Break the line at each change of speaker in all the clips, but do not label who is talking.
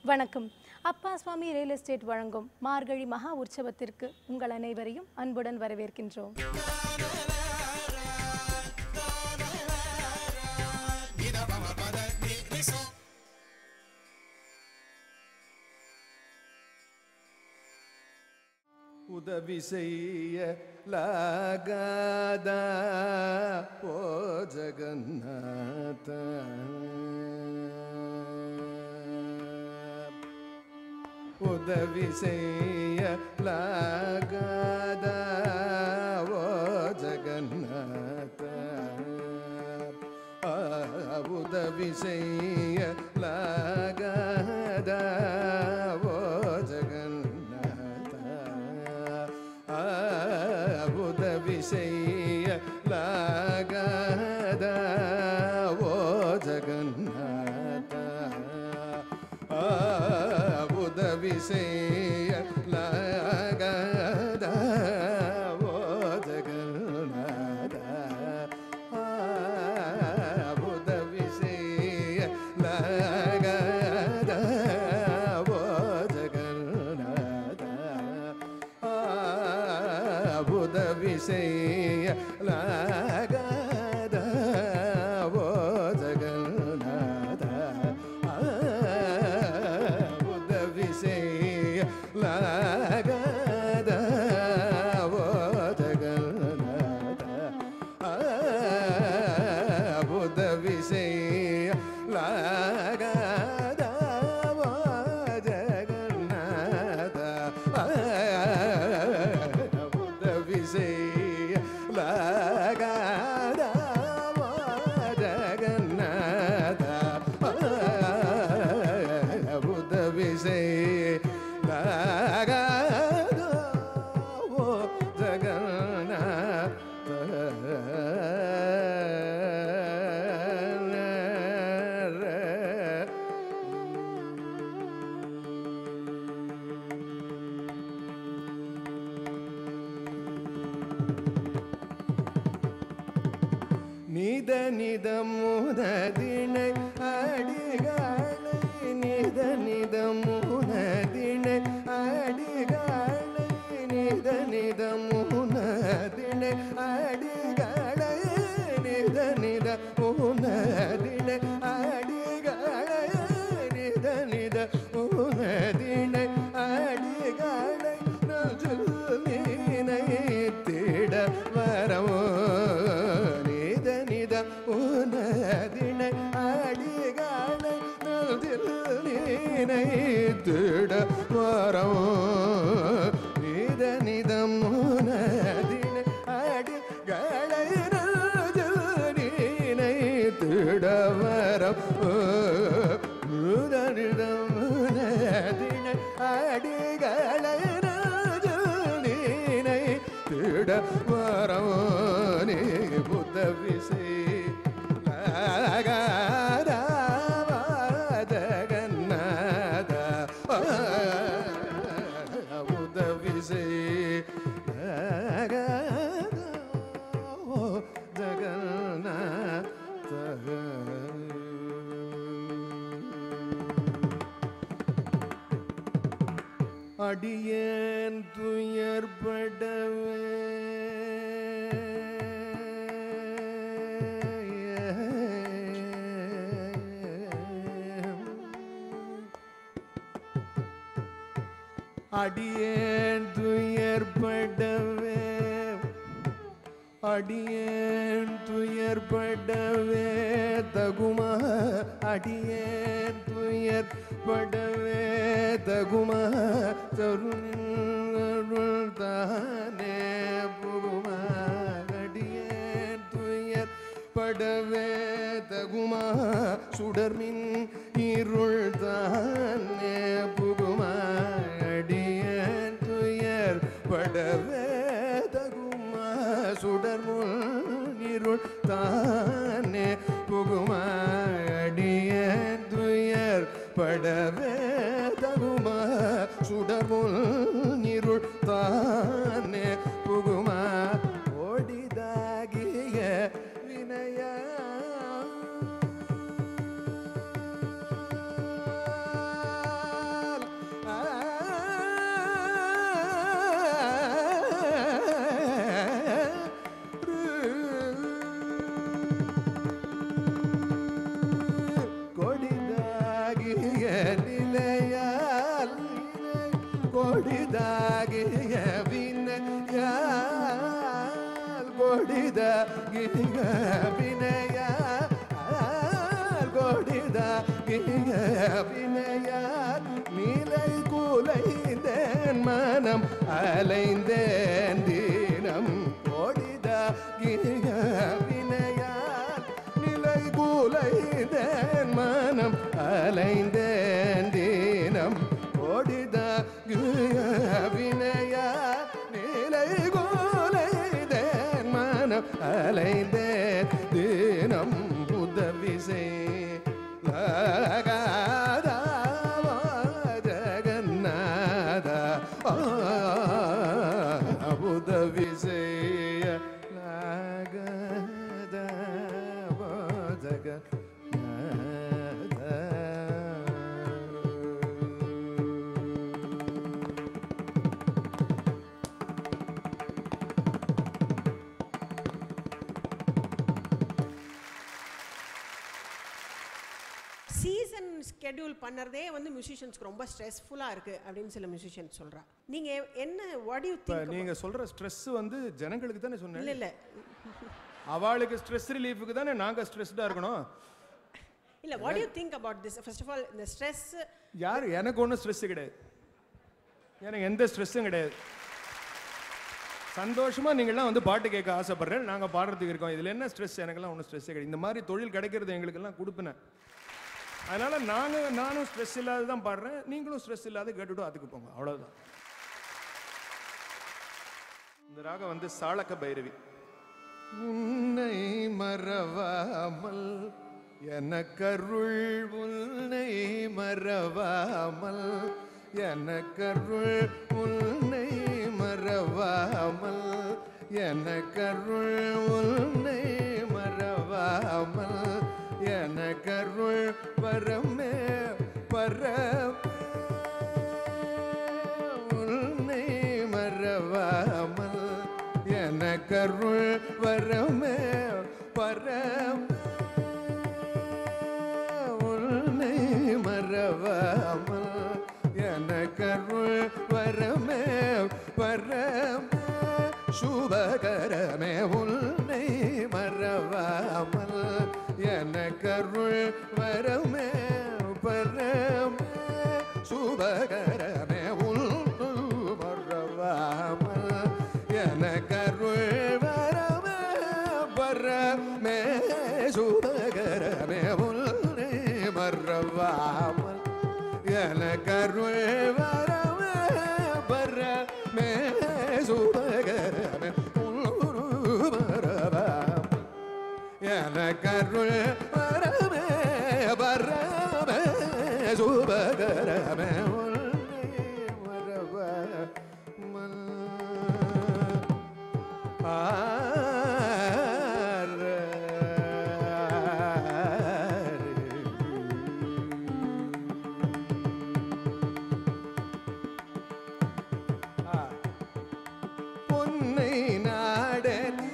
வணக்கம் அப்பா சுவாமி real estate வழங்கும் மார்கழி மகா உற்சவத்திற்கு உங்கள் அனைவரையும் அன்புடன் வரவேற்கின்றோம்
உதவி செய்ய லாகாதா ஓ ஜகநாத உதவி செய்ய லாகாதா ஓ ஜகநாத ஆ, உதவி செய்ய லாகாதா ஓ ஜகநாத ஆ, உதவி செய்ய லாகாதா ஓ ஜகநாத ஆ, உதவி செய்ய லாகாதா ஓ ஜகநாத ஆ, உதவி செய்ய லாகாதா ஓ ஜகநாத ஆ, உதவி செய்ய லாகாதா ஓ ஜகநாத ஆ, உதவி செய்ய லாகாதா ஓ ஜகநாத ஆ, உதவி செய்ய லாகாதா ஓ ஜகநாத ஆ, உதவி செய்ய லாகாதா ஓ ஜகநாத ஆ, உதவி செய்ய லாகாதா ஓ ஜகநாத நித நித முனதினை அடிகாலை நித நித முனதினை அடிகாலை நித நித முனதினை அடிகாலை நித நித முனதினை அடிகாலை நித நித முனதினை அடிகாலை நஜுமீனை திட வரவோ நித நித உனதினை அடிகாலை நதினை திட வரவோ நித நித முனதினை அடிகாலை நதினை திட வரவோ நித நித முனதினை அடிகாலை நதினை திட வரவனே புத்தவிசை ஜகநாத உதவிசை ஜகநாத அடியேன் துயர்படவே அடியேன் துயர்படவே அடியேன் துயர்படவே தகுமா அடியேன் துயர்படவே தகுமா தருண் தானே புகுமா அடியேன் துயர் படவே தகுமா சுடர்மின் இருள் தானே புகுமா அடியேன் துயர் படவே தகுமா சுடர்முள் இருள் தானே புகுமா அடியேன் துயர் படவே தகுமா சுடர்முள் இருள் தானே புகுமா ஓடிதாகிய வினயா கொடித கிக வினய கொடித கிக வினய நீலை குலைந்தேன் மனம் அலைந்தேன் தீனம் கொடித கிக வினையால் நிலை குலைந்தேன் மனம் அலைந்தேன் தீனம் கொடித வினையா நிலை குலைந்தேன் மனம் அலைந்தேன் தீனம் உதவி செய் லகாதா ஜகநாத உதவி செய்ய லாகத ஜகநாத
சீசன் ஸ்கெடியூல் பண்ணுறதே வந்து மியூசிஷியன்ஸ்க்கு ரொம்ப ஸ்ட்ரெஸ்ஃபுல்லாக இருக்குது அப்படின்னு சில மியூசிஷியன் சொல்றா நீங்கள் என்ன வாட் யூ
இப்ப
திங்க்
நீங்க சொல்ற ஸ்ட்ரெஸ் வந்து ஜனங்களுக்கு தானே சொன்னேன்
இல்லை இல்லை
அவளுக்கு ஸ்ட்ரெஸ் ரிலீஃபுக்கு தானே நாங்க ஸ்ட்ரெஸ்டா இருக்கணும்
இல்லை what you think about this first of all இந்த ஸ்ட்ரெஸ்
யார் எனக்கு ஒன்றும் ஸ்ட்ரெஸ் கிடையாது எனக்கு எந்த ஸ்ட்ரெஸ்ஸும் கிடையாது சந்தோஷமா நீங்கள்லாம் வந்து பாட்டு கேட்க ஆசைப்படுறேன் நாங்க பாடுறதுக்கு இருக்கோம் இதுல என்ன ஸ்ட்ரெஸ் எனக்கெல்லாம் ஒன்றும் ஸ்ட்ரெஸ்ஸே கிடையாது இந்த மாதிரி தொழில் கிடைக்கிறது எங்களுக்கெல்லாம் கொடுப்பினேன் அதனால நாங்க நானும் ஸ்ட்ரெஸ் இல்லாத தான் பாடுறேன் நீங்களும் ஸ்ட்ரெஸ் இல்லாத கேட்டுட்டு அதுக்கு போங்க அவ்வளவுதான் இந்த ராகம் வந்து சாளக்க பைரவி உன்னை மறவாமல் எனக்கருள் உன்னை மறவாமல் எனக்கருள் உன்னை மறவாமல் எனக்கருள் உன்னை மறவாமல் எனக்கருள் வரமே பரமே உன்னை மறவாமல் எனக்கருள் வரமே பரம் உன்னை மறவாமல் எனக்கருள் வரமே பரம் சுபகரமே உன்னை மறவாமல் எனக்கருள் வரமே பரம் சுபகரமே உன்னு மறவாமல் எனக்கருள் வரமே பரமே சுபகரமே உன்னை மறவாமல் எனக்கருள் வரமே பரமே சுபகரமே உன்னு மறவாமல் எனக்கருள் வரமே வரமே சுபகரமே உன்னை மறவாமல் பொன்னை நாடனி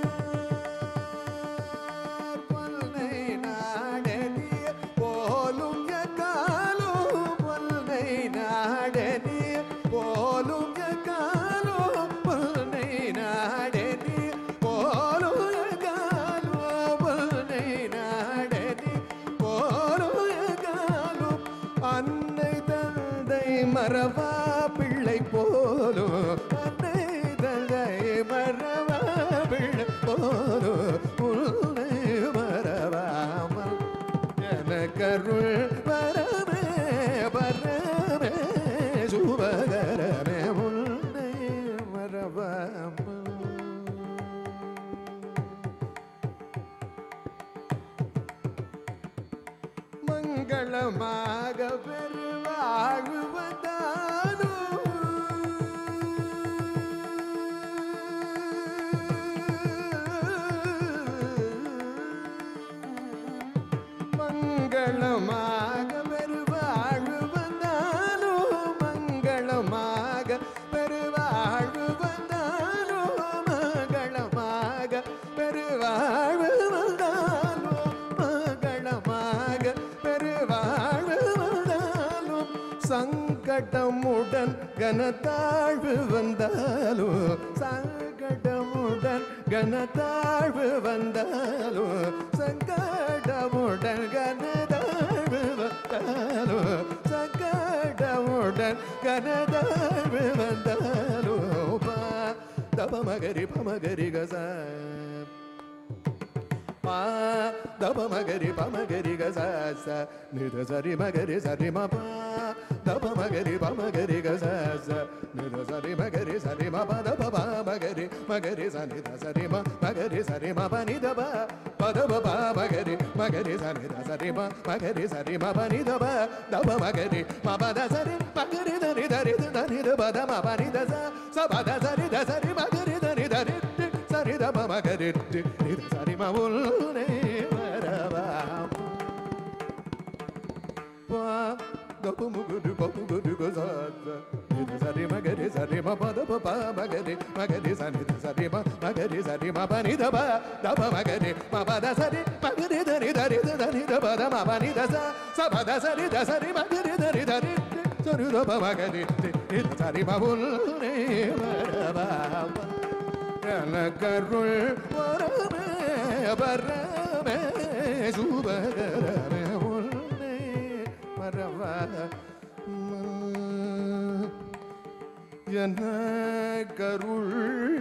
பொன்னை நாடனி போலும் காலும் பொன்னை நாடனி போலும் காலும் பொன்னை நாடனி போலும் காலும் பொன்னை நாடனி போலும் காலும் அன்னை தந்தை மறவா பிள்ளை போலும் அன்னை தந்தை மறவா பிள்ளை போலும் உன்னை மறவாமல் எனக்கருள் வரமே வரமே சுபகரமே உன்னை மறவாமல் மங்களமாக பெருவாழ்வதானோ மங்களமாக பெருவாழ்வு வந்தாலோ மங்களமாக பெருவாழ்வு வந்தாலோ மங்களமாக பெருவாழ்வு வந்தாலோ மங்களமாக பெருவாழ்வு வந்தாலோ சங்கடமுடன் கனத்தாழ்வு வந்தாலோ சங்கடமுடன்
கனதாழ்வு வந்தாலும் சங்கடமுடன் கனதாழ்வு வந்தாலும் சங்கடமுடன் கனதாழ்வு வந்தாலும் பா தப மகரி பமகரி கசா பா தப மகரி பமகரி கசாச நித சரி மகரி சரி ம பா தப மகரி பமகரி கசாச நித சரி மகரி சரி ம ப தப பா மகரி மகரி ச நித சரி ம மகரி சரி ம ப நித ப ப தப பா மகரி மகரி ச நித சரி ம மகரி சரி ம ப நித ப தப மகரி ம ப த சரி மகரி த நித ரி த த நித ப த ம ப நித ச ச ப த சரி த சரி மகரி த நித ரி ரி சரி த ப மகரி ரி நித சரி ம உல்னே வரவா பா தப முகுரு ப முகுரு க ச ச நித சரி மகரி சரி ம ப த ப ப மகரி மகரி ச நித சரி ம மகரி சரி ம ப நித ப த ப மகரி ம ப த சரி மகரி த நித ரி த த நித ப த ம ப நித ச ச ப த சரி த சரி மகரி த ரி த ரி ரி சரி த ப மகரி ரி நித சரி ம உல்னே வரவா எனக்கருள் வரமே வரமே சுபகரமே உன்னை மறவா எனக்கருள்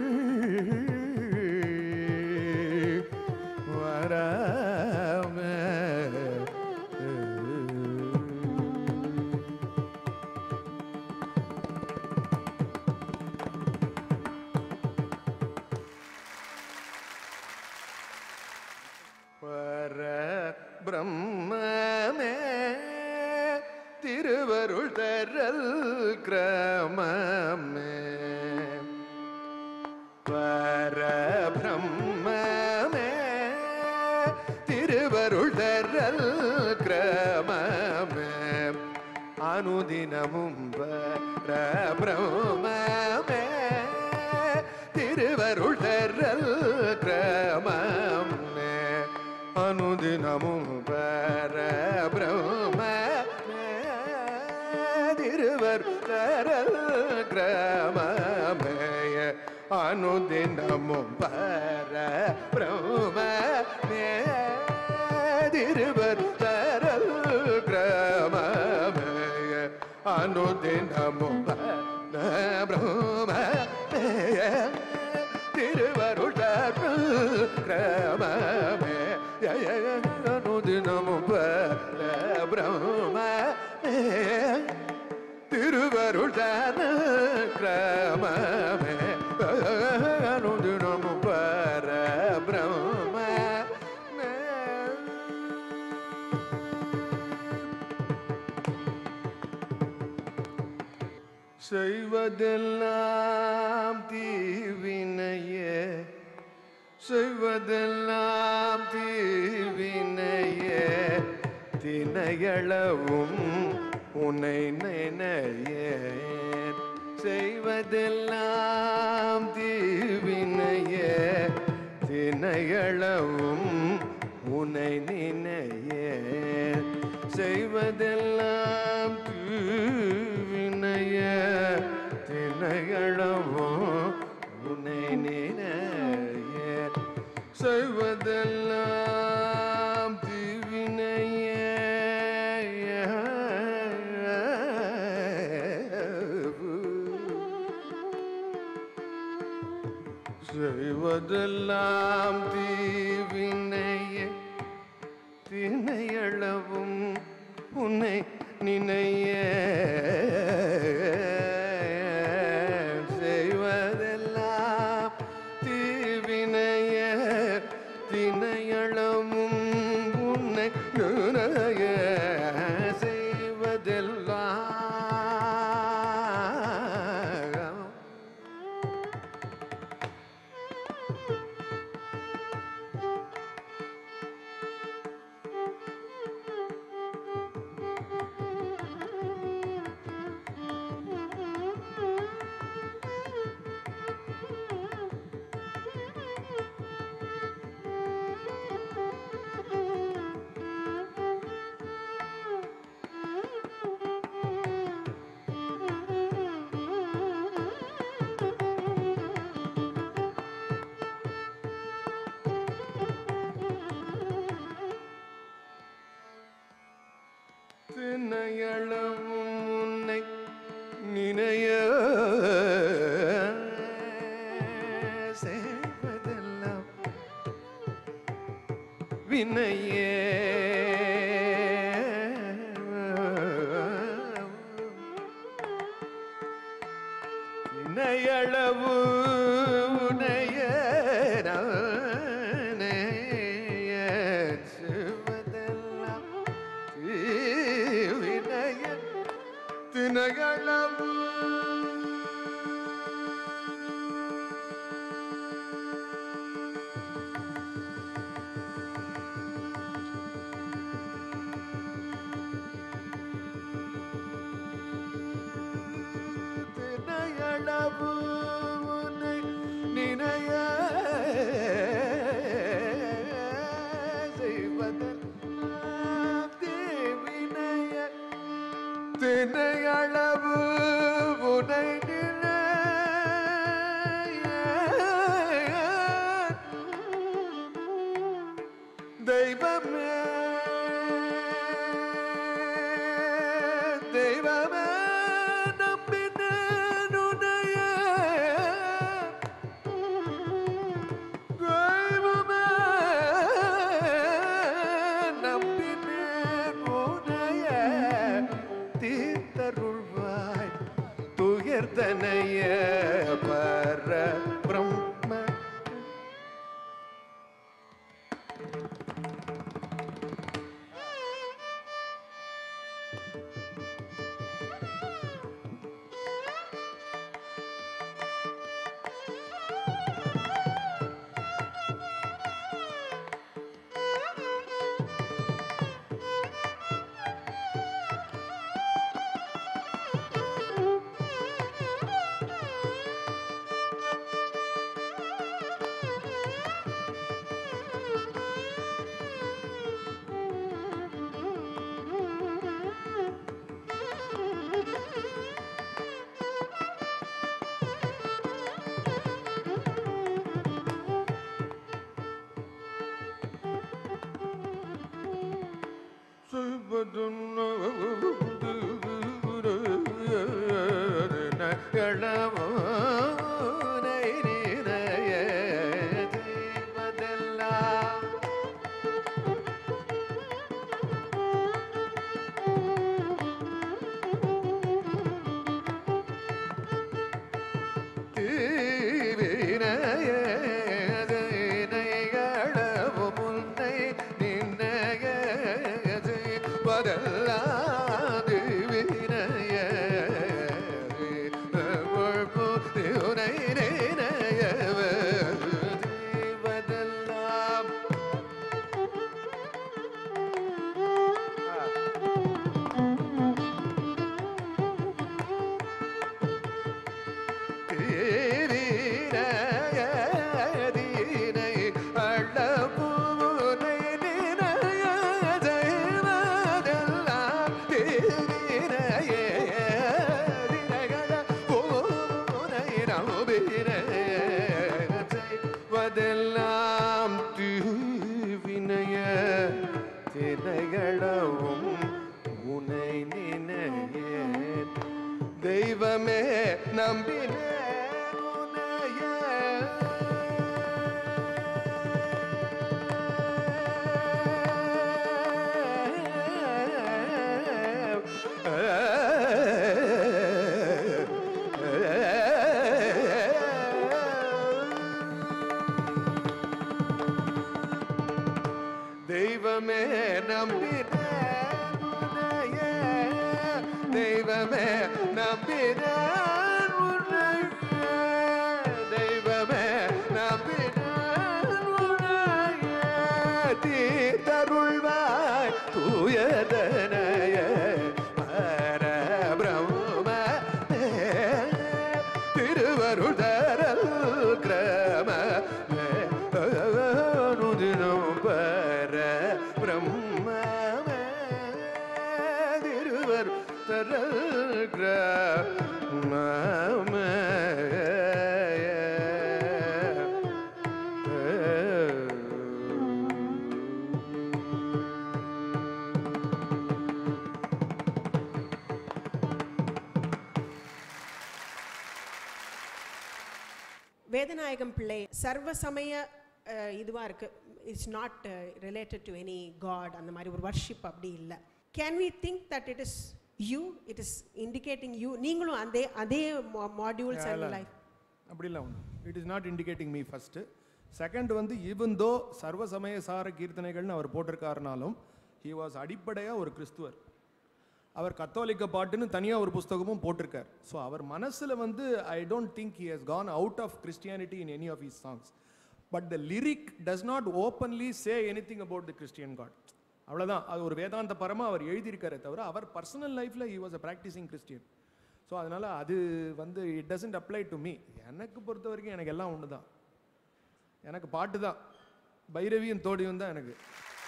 வரமே பர பிரம்மமே திருவருள் தரல் கிரமமே பர பிரம்மமே திருவருள் தரல் கிரமமே அனுதினமும் பர பிரம்மமே திருவருள் தரல் கிரமமே அனுதினமும் பர பிரம்ம திருவர் தரல் கிரமமய அனுதினமும் பர பிரம்ம திருவர் தரல் கிரமமய அனுதினமும் பர பிரம்ம திருவருள் கிரமமே அனுதினமும் பர பிரம்ம திருவருள் கிரமமே அனுதினமும் பர பிரம்ம செய்வதெல்லாம் தீவினையே செய்வதெல்லாம் தீவினையே தினையளவும் உன்னை நினையே செய்வதெல்லாம் தீவினையே தினையளவும் உன்னை நினையே செய்வதெல்லாம் தீவினையே தினையளவும் உன்னை நினையே செய்வதெல்லாம் தீவினையே செய்வதெல்லாம் தீவினையே தினையளவும் உன்னை நினைய செய்வதெல்லாம் தீவினைய தினையளவும் உன்னை நினைய செய்வதெல்லாம் தினையளவும் உன்னை நினைய செய்வதெல்லாம் வினையே இணையளவு உனைய நானேய செய்வதெல்லாம் தீவினைய தினையளவு தினையளவு உன்னை நினைய செய்வதெல்லாம் தீவினைய தினையளவு உனை தெய்வமே தெய்வமே நம்பினேன் உன்னைய தெய்வமே நம்பினேன் உன்னைய தீர்த்தருள்வாய் துயர்தனைய பர பிரம்ம செய்வதெல்லாம் தீவினையதீனை அள்ளபூனை நினைய செய்வதெல்லாம் தீவினையே தினகட பூனை நம்பினே செய்வதெல்லாம் தீவினைய தினைகளவும் உனை நினையேன் தெய்வமே நம்பினேன் உன்னையே. தெய்வமே நம்பினேன் உன்னையே. தெய்வமே நம்பினேன் உன்னையே. தெய்வமே நம்பினேன் உன்னையே. தீர்த்தருள்வாய் தூயதனைய பரபிரம்ம திருவருள் தரல் கிரம அனுதினம் பர பிரம்மமே திருவர் தரல் கிரமமே
வேதநாயகம் பிள்ளை சர்வ சமய அஹ், இதுவா இருக்கு it's not related to any god அந்த மாதிரி ஒரு வர்ஷிப் அப்படி இல்லை can we think that it is you it is indicating you நீங்களும் அதே அதே மாடியூல்ஸ் அண்ட் லைஃப்
அப்படிலாம் உண்டு it is not indicating me first second வந்து ஈவன் தோ சர்வ சமய சார கீர்த்தனைகள்னு அவர் போட்டிருக்காருனாலும் ஹி வாஸ் அடிப்படையாக ஒரு கிறிஸ்துவர் அவர் கத்தோலிக்க பாட்டுன்னு தனியாக ஒரு புஸ்தகமும் போட்டிருக்கார் ஸோ அவர் மனசில் வந்து I don't think he has gone out of Christianity in any of his songs but the lyric does not openly say any thing about the Christian God அவ்வளோதான் அது ஒரு வேதாந்த பரமாக அவர் எழுதியிருக்காரே தவிர அவர் பர்சனல் லைஃப்பில் he was a practicing Christian so அதனால் அது வந்து it doesn't apply to me எனக்கு பொறுத்த வரைக்கும் எனக்கு எல்லாம் ஒன்று தான் எனக்கு பாட்டு தான் பைரவியும் தோடியும் தான் எனக்கு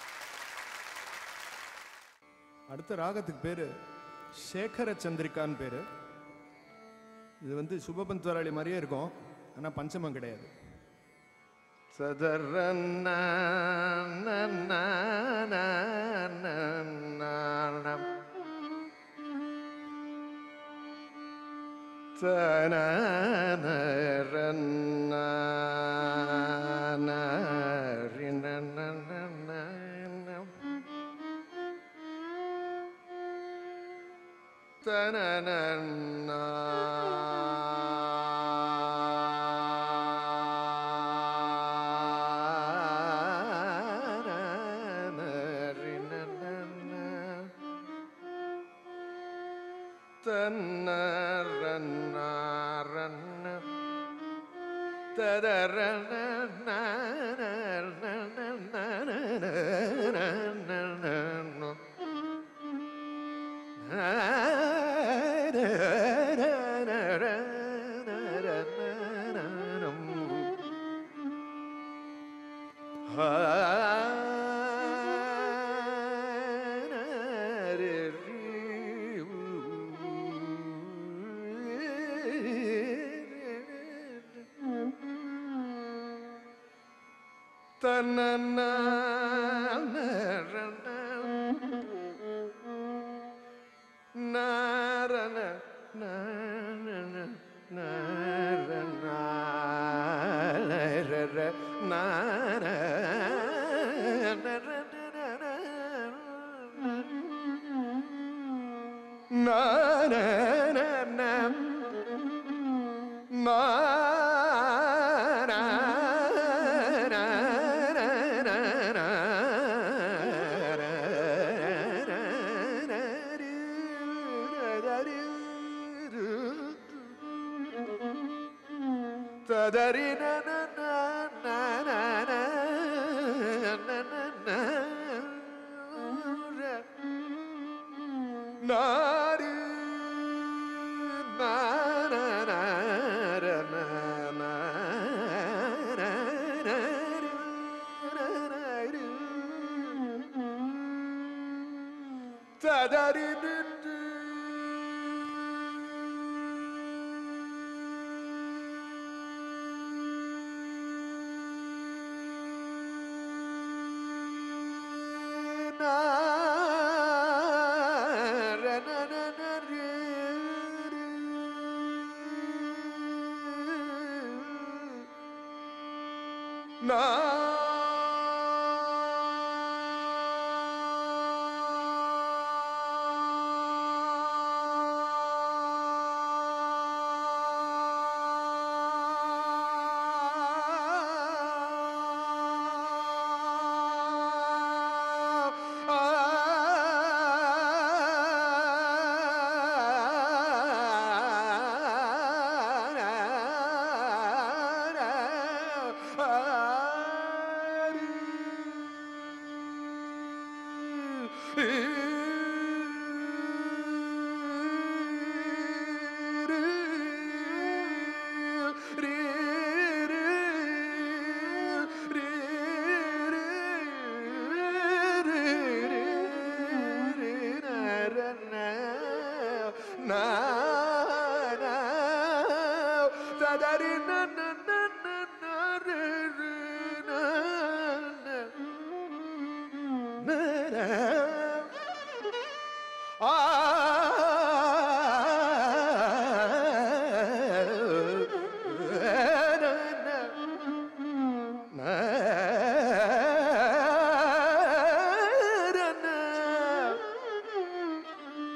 அடுத்த ராகத்துக்கு பேர் சேகர சந்திரிகான்னு பேர் இது வந்து சுபபந்த்வராளி மாதிரியே இருக்கும் ஆனால் பஞ்சமம் கிடையாது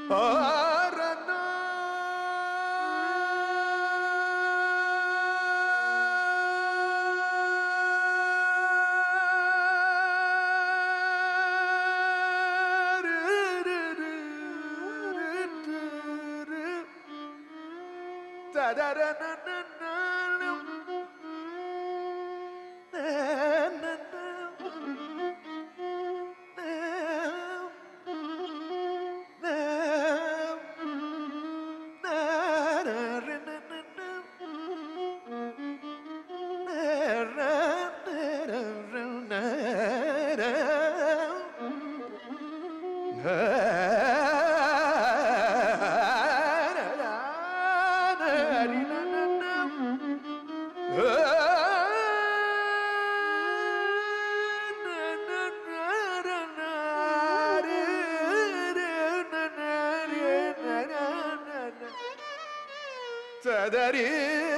சதரி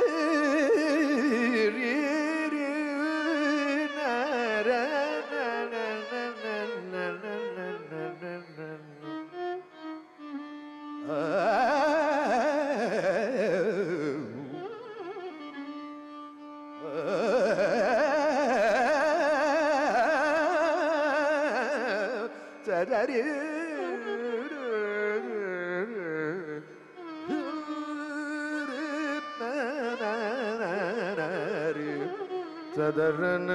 சதரி சதரன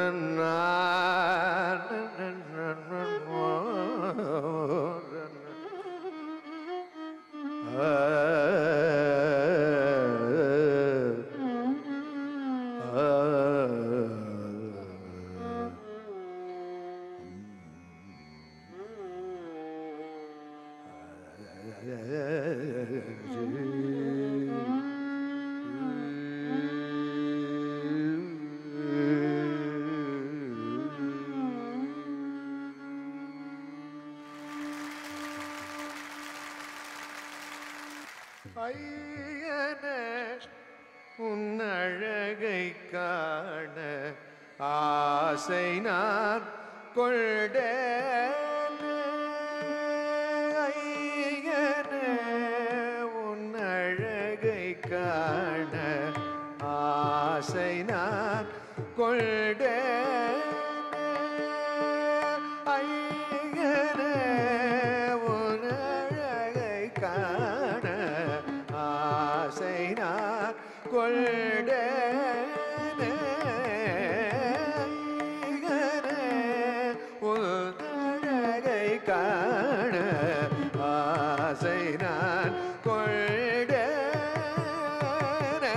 ஐயன உன் அழகை காண ஆசை நான் கொண்டேன் ஐயன உன் அழகை காண ஆசை நான் கொண்டேன் ஐயனே உன் அழகை காண ஆசை நான் கொண்டேனே ஐயனே உன் அழகை காண ஆசை நான் கொண்டேனே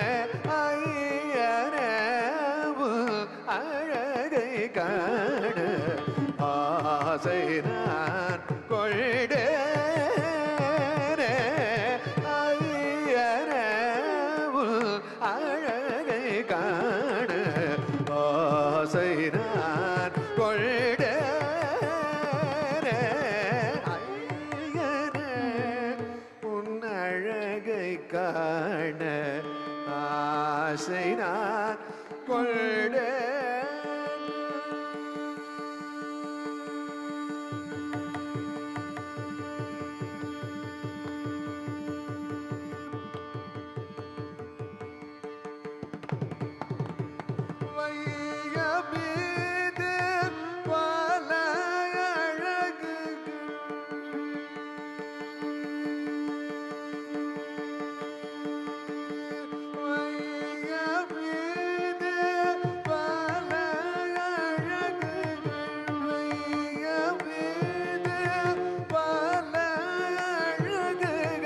ஐயனே உன் அழகை காண ஆசை நான் கொண்டேனே ஐயனே உன் அழகை காண ஆசை நான் கொண்டேனே ஐயனே உன் அழகை காண ஆசை நான் கொண்டேன் வையமீது பல அழகுகள் வையமீது பல அழகுகள் வையமீது பல அழகுகள்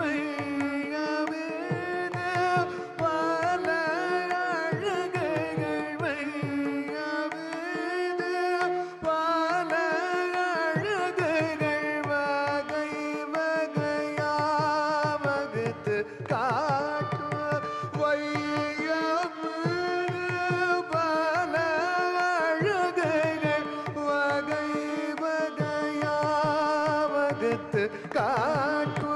வையமீது பல அழகுகள் வையமீது பல அழகுகள் வகை வகையா வகுத்து காட்டு வையமீது பல அழகுகள் வகை வகையா வகுத்து காட்டு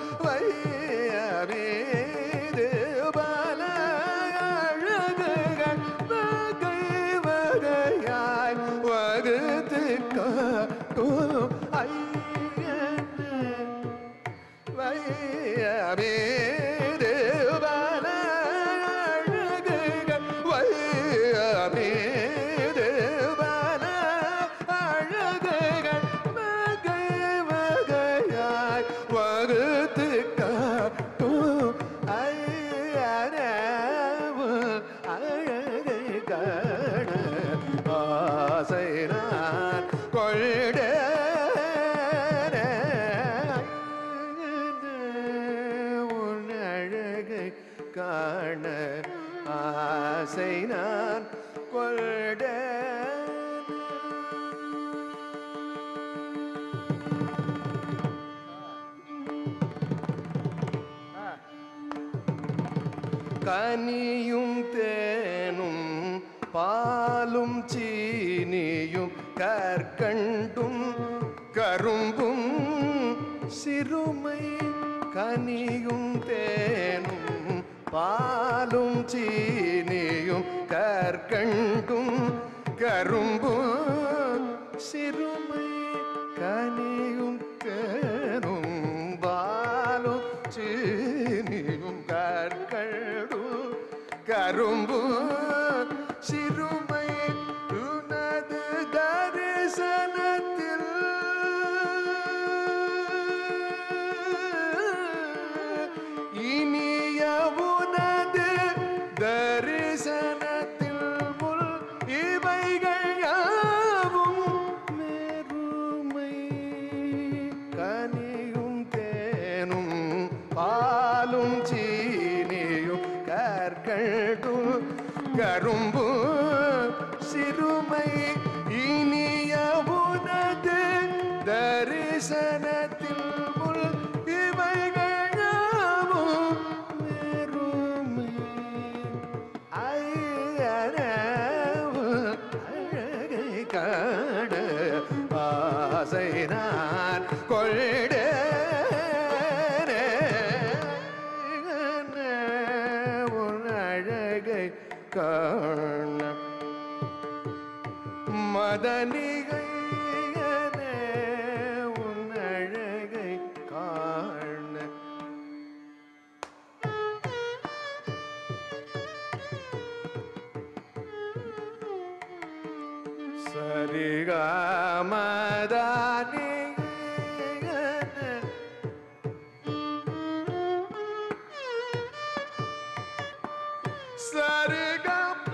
வையமீது பல அழகுகள் வகை வகையாய் வகுத்து காட்டும் ஐயனே வையமேதுவன அழகுகள் வையமேதுவன அழகுகள் வகை வகையாய் வகுத்து காட்டும் ஐயனவு அழகை காண ஆசை நான் கொள்ட உன் அழகை காண ஆசை நான் கொள்ட கனியும் தேனும் பாலும் சீனியும் கற்கண்டும் கரும்பும் சிறுமை கனியும் தேனும் பாலும் சீனியும் கற்கண்டும் கரும்பும் சிறுமை கனியும் தேனும் பாலும் சீனியும் கற்கண்டும் கரும்பு சிறுமை உனது தரிசனத்தில் இனிய உனது தரிசனத்தில் முள் இவைகள் யாவும் மெருமை கனியும் தேனும் பாலும் சீனியும் கற்கண்டும் கரும்பு சிறுமை இனிய உனது தரிசனத்தில் முள் இவைகள் யாவும் மெருமை ஐயனவு அழகை காண ஆசை நான் கொள்ட உன் அழகை காண மதனிகை உன் அழகை காண சரிகமதானி சரிகம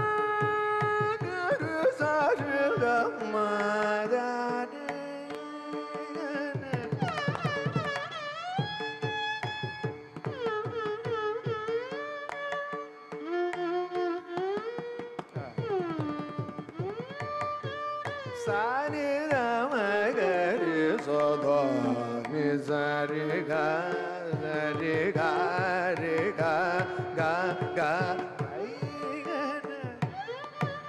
சரிகமதானி Sani Rama Gari Sodha Mi Sari Ga Sari Ga Re Ga Ga Ga Ai Ga Na.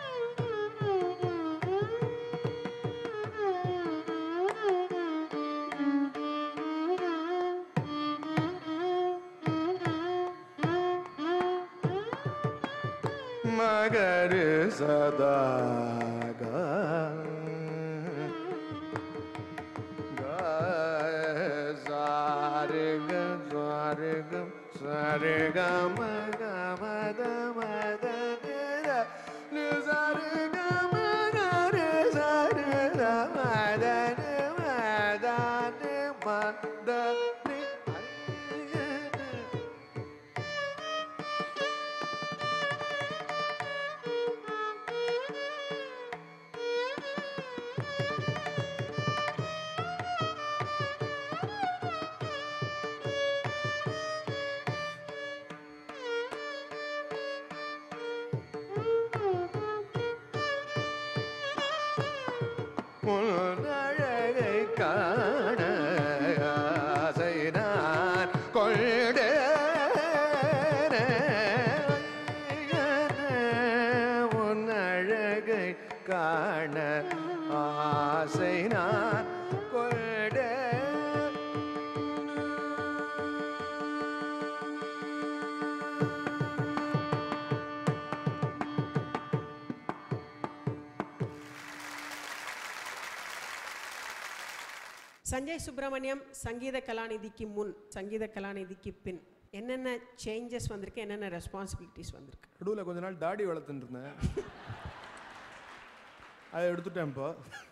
मगर सदा गा गा सारे ग सारे ग सारे ग म ग म द म द नि र नि सारे ग म ग रे सारे र म द नि म द नि म द नि आई ग न. முன்னழகை காண ஆசை நான் கொள்ட உன்னழகை காண ஆசை நான் கொள்ட
சஞ்சய் சுப்பிரமணியம் சங்கீத கலாநிதிக்கு முன் சங்கீத கலாநிதிக்கு பின் என்னென்ன சேஞ்சஸ் வந்திருக்கு என்னென்ன ரெஸ்பான்சிபிலிட்டிஸ் வந்திருக்கு
நடுவில் கொஞ்ச நாள் தாடி வளர்த்துட்டு இருந்தேன் அதை எடுத்துட்டேன் இப்போ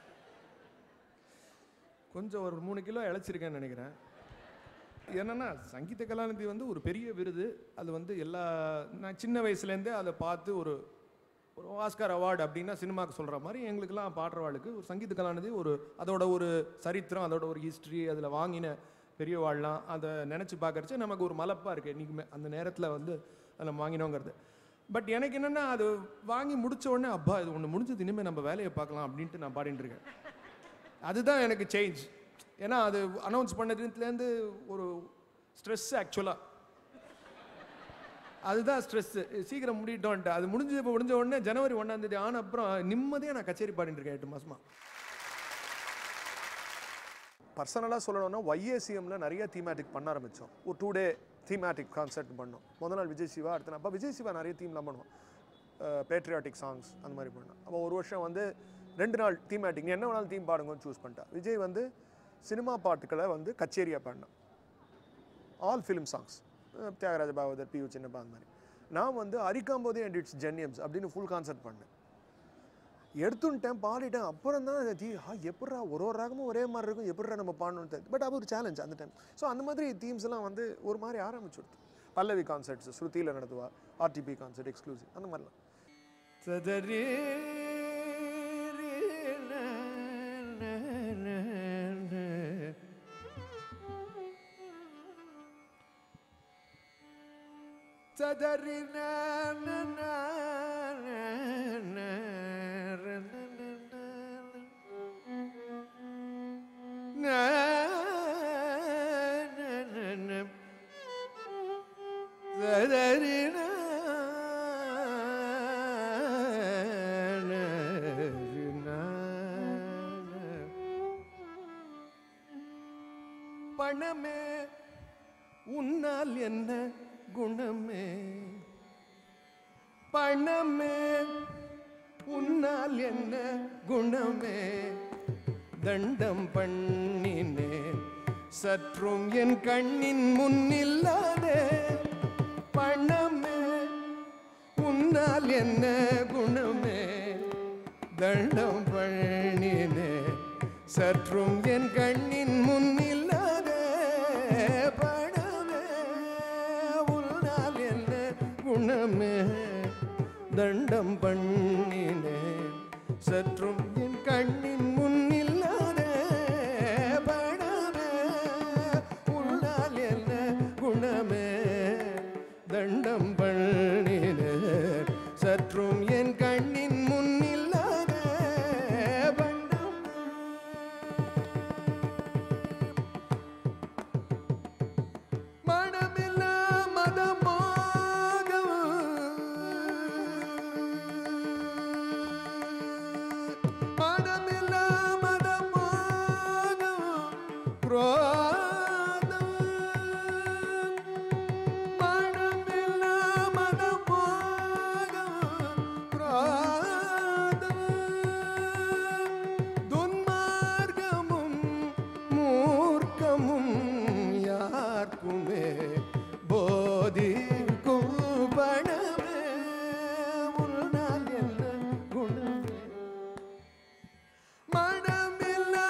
கொஞ்சம் ஒரு மூணு கிலோ இழைச்சிருக்கேன்னு நினைக்கிறேன் என்னன்னா சங்கீத கலாநிதி வந்து ஒரு பெரிய விருது அது வந்து எல்லா நான் சின்ன வயசுலேருந்தே அதை பார்த்து ஒரு ஒரு ஆஸ்கார் அவார்டு அப்படின்னா சினிமாக்கு சொல்கிற மாதிரி எங்களுக்கெல்லாம் பாடுறவாளுக்கு ஒரு சங்கீத கலாநிதி ஒரு அதோட ஒரு சரித்திரம் அதோட ஒரு ஹிஸ்ட்ரி அதில் வாங்கின பெரியவாள்லாம் அதை நினச்சி பார்க்கறச்சு நமக்கு ஒரு மலப்பாக இருக்குது என்றைக்குமே அந்த நேரத்தில் வந்து அதை நம்ம வாங்கினோங்கிறது பட் எனக்கு என்னென்னா அது வாங்கி முடிச்ச உடனே அப்பா இது ஒன்று முடிஞ்சது இனிமேல் நம்ம வேலையை பார்க்கலாம் அப்படின்ட்டு நான் பாடிட்டு இருக்கேன் அதுதான் எனக்கு சேஞ்ச் ஏன்னா அது அனௌன்ஸ் பண்ணதுலேருந்து ஒரு ஸ்ட்ரெஸ் ஆக்சுவலாக அதுதான் ஸ்ட்ரெஸ்ஸு சீக்கிரம் முடிட்டோன்ட்டு அது முடிஞ்சு இப்போ முடிஞ்ச உடனே ஜனவரி ஒன்றாம் தேதி ஆன அப்புறம் நிம்மதியாக நான் கச்சேரி பாடிட்டு இருக்கேன் எட்டு மாசமா
பர்சனலாக சொல்லணும்னா ஒய்ஏசிஎம்ல நிறைய தீமேட்டிக் பண்ண ஆரம்பித்தோம் ஒரு டூ டே தீமேட்டிக் கான்சர்ட் பண்ணோம் முத நாள் விஜய் சிவா அடுத்த நாள் அப்போ விஜய் சிவா நிறைய தீம்லாம் பண்ணுவோம் பேட்ரியாட்டிக் சாங்ஸ் அந்த மாதிரி பண்ணோம் அப்போ ஒரு வருஷம் வந்து ரெண்டு நாள் தீமேட்டிக் நீ என்ன வேணாலும் தீம் பாடுங்கன்னு சூஸ் பண்ணிட்டா விஜய் வந்து சினிமா பாட்டுக்களை வந்து கச்சேரியாக பாடினான் all film songs Thyagaraja Bhagavathar P U Chinnappa அந்த மாதிரி நான் வந்து அரிக்காம்போதே அண்ட் இட்ஸ் ஜென்யம்ஸ் அப்படின்னு ஃபுல் கான்சர்ட் பண்ணேன் எடுத்துட்டேன் பாடிட்டேன் அப்புறம் தான் தீ ஆ எப்பட்றா ஒரு ஒரு ராகமும் ஒரே மாதிரி இருக்கும் எப்பட்றா நம்ம பாடணும்னு தெரியும் பட் அது ஒரு சேலஞ்ச் அந்த டைம் ஸோ அந்த மாதிரி தீம்ஸ் எல்லாம் வந்து ஒரு மாதிரி ஆரம்பிச்சுடுது பல்லவி கான்சர்ட்ஸ் ஸ்ருதியில் நடத்துவா ஆர்டிபி கான்சர்ட் எக்ஸ்க்ளூசிவ் அந்த மாதிரிலாம்
சதரி சதரி பணமே உன்னால் என்ன குணமே பணமே உன்னால் என்ன குணமே தண்டம் பண்ணினேன் சற்றும் என் கண்ணின் முன்னில்லாதே பணமே உன்னால் என்ன குணமே தண்டம் பண்ணினேன் சற்றும் என் கண்ணின் முன்னில்லாதே பணமே உன்னால் என்ன குணமே தண்டம் பண்ணினேன் சற்றும் என் கண்ணின் முன்னில்லாதே பணமே உன்னால் என்ன குணமே தண்டம் பண்ணினேன் சற்றும் என் கண்ணின் முன்னில்லாதே பண்டம் மனமில்லா மதமாக மனமில்லா மதமாக குரோதம் மனமில்லா மதமாக குரோதம் துன்மார்க்கமும் மூர்க்கமும் யாருக்குமே போதிக்கும் பணமே உன்னால் என்ன குணமே மனமில்லா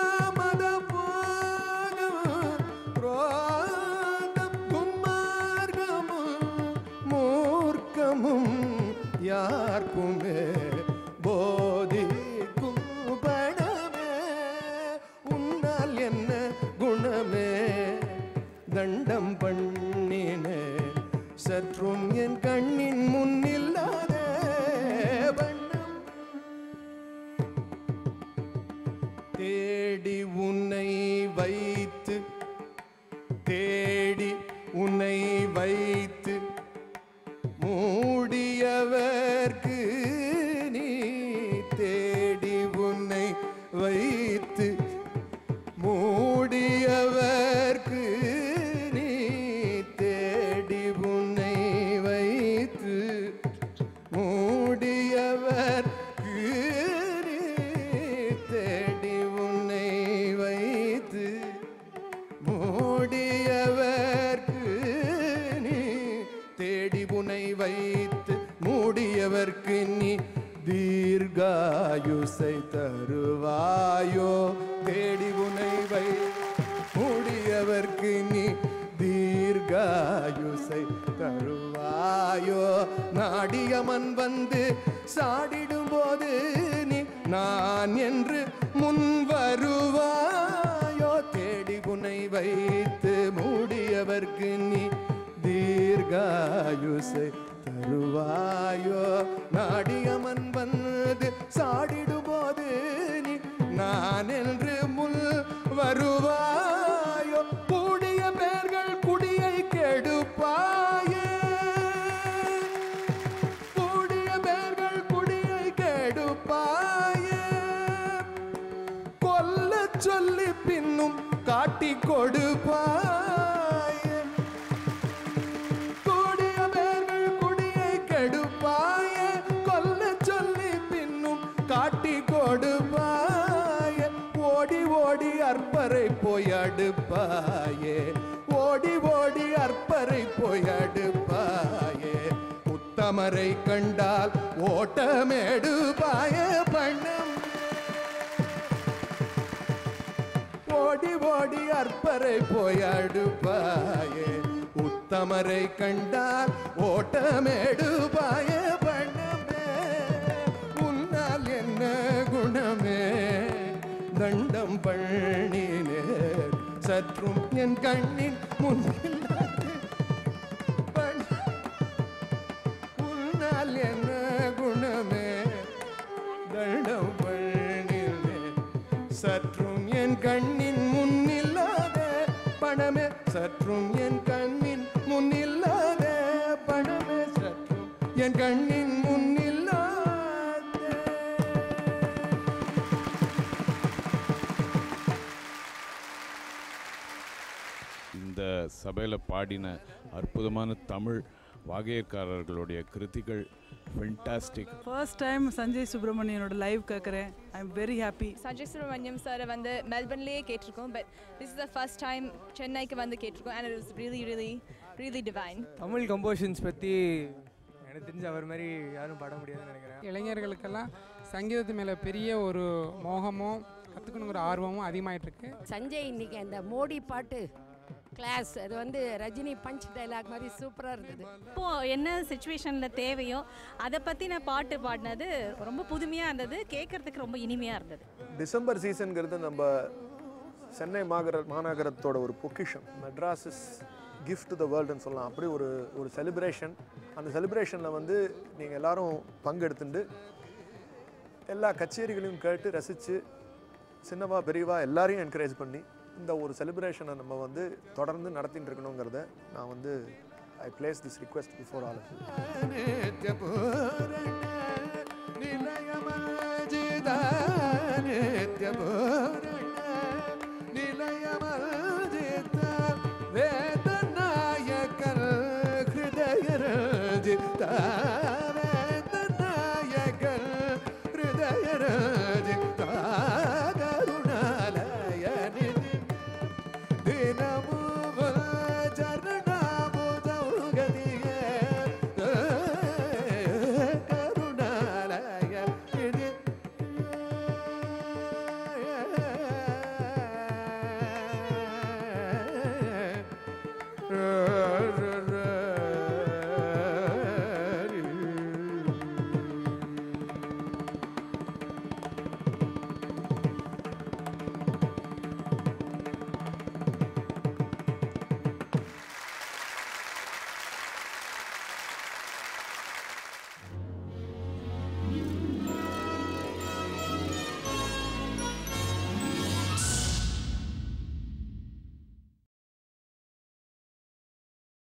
மதபோகம் குரோதம் துன்மார்க்கமும் மூர்க்கமும் யாருக்குமே போதிக்கும் பணமே உன்னால் என்ன குணமே தண்டம் பண்ணினே சற்றும் என் கண்ணின் முன்னில்லாத வண்ணம் தேடி உன்னை வைத்து தேடி உன்னை வைத்து மூடியவர்க்கு நீ தேடி உன்னை வைத்து மூடியவர்க்கு நீ தேடி உன்னை வைத்து மூடியவர்க்கு நீ தேடி உன்னை வைத்து
தீர்காயுசை தருவாயோ தேடி உனைவை முடியவர்க்கு நீ தீர்காயுசை தருவாயோ நாடியமன் வந்து சாடிடும் போது நீ நான் என்று முன் வருவாயோ தேடி உனை வைத்து மூடியவர்க்கு நீ தீர்காயுசை தருவாயோ நாடியமன் வந்து சாடிடும் போது நீ நான் என்று முன் வருவாயோ கூடிய பேர்கள் குடியை கெடுப்பாயே கூடிய பேர்கள் குடியை கெடுப்பாயே கொல்ல சொல்லி பின்னும் காட்டி கொடுப்பாயே கூடிய பேர்கள் குடியை கெடுப்பாயே கொல்ல சொல்லி பின்னும் காட்டி கொடுப்பாயே ஓடி ஓடி அற்பரை போய் அடுப்பாயே ஓடி ஓடி அற்பரை போய் அடுப்பாயே உத்தமரை கண்டால் ஓட்டமேடுபாய பண்ணம் ஓடி ஓடி அற்பரை போய் அடுப்பாயே உத்தமரை கண்டால் ஓட்டமேடுபாய பண்ணமே உன்னால் என்ன குணமே தண்டம் பண்ணினே சற்றும் என் கண்ணின் முன்னில் பண்ண உன்னால் என்ன குணமே தண்டம் பண்ணினே சற்றும் என் கண்ணின் முன்னில்லாத பணமே சற்றும் என் கண்ணின் முன்னில்லாத பணமே சற்றும் என் கண்ணின் முன்னில்லாத
இந்த சபையில் பாடின அற்புதமான தமிழ் வாகையக்காரர்களுடைய கிருதிகள் ஃபென்டாஸ்டிக்
ஃபர்ஸ்ட் டைம் சஞ்சய் சுப்ரமணியனோட லைவ் கேட்குறேன் I am very happy
Sanjay Subramaniam சாரை வந்து மெல்பர்ன்லேயே கேட்டிருக்கோம் but this is the first time சென்னைக்கு வந்து கேட்டிருக்கோம் and it was really really really divine
Tamil compositions பற்றி எனக்கு தெரிஞ்ச அவர் மாதிரி யாரும் பாட முடியாதுன்னு நினைக்கிறேன்
இளைஞர்களுக்கெல்லாம் சங்கீதத்து மேலே பெரிய ஒரு மோகமும் கற்றுக்கணுங்கிற ஆர்வமும் அதிகமாயிட்டு இருக்கு
சஞ்சய் இன்னைக்கு அந்த மோடி பாட்டு கிளாஸ் அது வந்து ரஜினி பஞ்ச் டைலாக் மாதிரி சூப்பராக இருந்தது
இப்போ என்ன சுச்சுவேஷனில் தேவையோ அதை பற்றின பாட்டு பாடினது ரொம்ப புதுமையாக இருந்தது கேட்கறதுக்கு ரொம்ப இனிமையாக இருந்தது
டிசம்பர் சீசன்கிறது நம்ம சென்னை மாநகர மாநகரத்தோட ஒரு பொக்கிஷம் Madras is gift to the வேர்ல்டுன்னு சொல்லலாம் அப்படி ஒரு ஒரு செலிப்ரேஷன் அந்த செலிப்ரேஷனில் வந்து நீங்கள் எல்லாரும் பங்கெடுத்துட்டு எல்லா கச்சேரிகளையும் கேட்டு ரசித்து சின்னவா பெரியவா எல்லாரையும் என்கரேஜ் பண்ணி இந்த ஒரு செலிப்ரேஷனை நம்ம வந்து தொடர்ந்து நடத்திட்டு இருக்கணுங்கிறத நான் வந்து I place this request before all
நித்யபூரண நிலையமர்ஜித நித்யபூரண நிலையமர்ஜித வேதநாயகர் ஹிருதயரஜித வேதநாயகர் ஹிருதயரஜித கருணாலய நிதி ದಿನಮೂ ಚರಣಾಮು ಸೌಗದಿಗೆ ಕರುಣಾಲಯ ಇಡಿ ರ